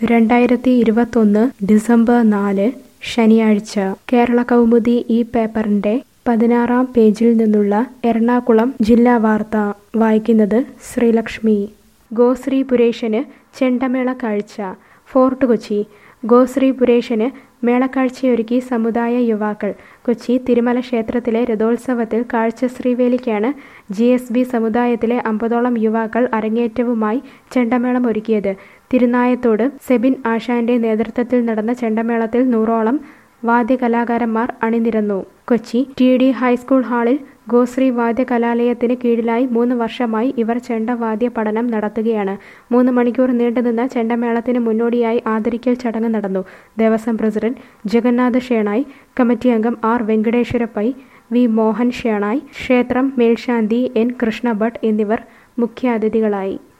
രണ്ടായിരത്തി ഇരുപത്തൊന്ന് ഡിസംബർ നാല് ശനിയാഴ്ച കേരള കൗമുദി ഈ പേപ്പറിന്റെ പതിനാറാം പേജിൽ നിന്നുള്ള എറണാകുളം ജില്ലാ വാർത്ത വായിക്കുന്നത് ശ്രീലക്ഷ്മി ഗോശ്രീ പുരേശന് ചെണ്ടമേള കാഴ്ച ഫോർട്ട് കൊച്ചി ഗോശ്രീ പുരേശന് മേളക്കാഴ്ചയൊരുക്കി സമുദായ യുവാക്കൾ കൊച്ചി തിരുമല ക്ഷേത്രത്തിലെ രഥോത്സവത്തിൽ കാഴ്ചശ്രീവേലിക്കാണ് ജി എസ് ബി സമുദായത്തിലെ അമ്പതോളം യുവാക്കൾ അരങ്ങേറ്റവുമായി ചെണ്ടമേളം ഒരുക്കിയത് തിരുനായത്തോട് സെബിൻ ആശാന്റെ നേതൃത്വത്തിൽ നടന്ന ചെണ്ടമേളത്തിൽ നൂറോളം വാദ്യകലാകാരന്മാർ അണിനിരന്നു കൊച്ചി ടി ഡി ഹൈസ്കൂൾ ഹാളിൽ ഗോശ്രീ വാദ്യകലാലയത്തിന് കീഴിലായി മൂന്ന് വർഷമായി ഇവർ ചെണ്ടവാദ്യ പഠനം നടത്തുകയാണ് മൂന്ന് മണിക്കൂർ നീണ്ടുനിന്ന ചെണ്ടമേളത്തിന് മുന്നോടിയായി ആദരിക്കൽ ചടങ്ങ് നടന്നു ദേവസ്വം പ്രസിഡന്റ് ജഗന്നാഥ് ഷേണായി കമ്മിറ്റി അംഗം ആർ വെങ്കടേശ്വര പൈ വി മോഹൻ ഷേണായി ക്ഷേത്രം മേൽശാന്തി എൻ കൃഷ്ണഭട്ട് എന്നിവർ മുഖ്യാതിഥികളായി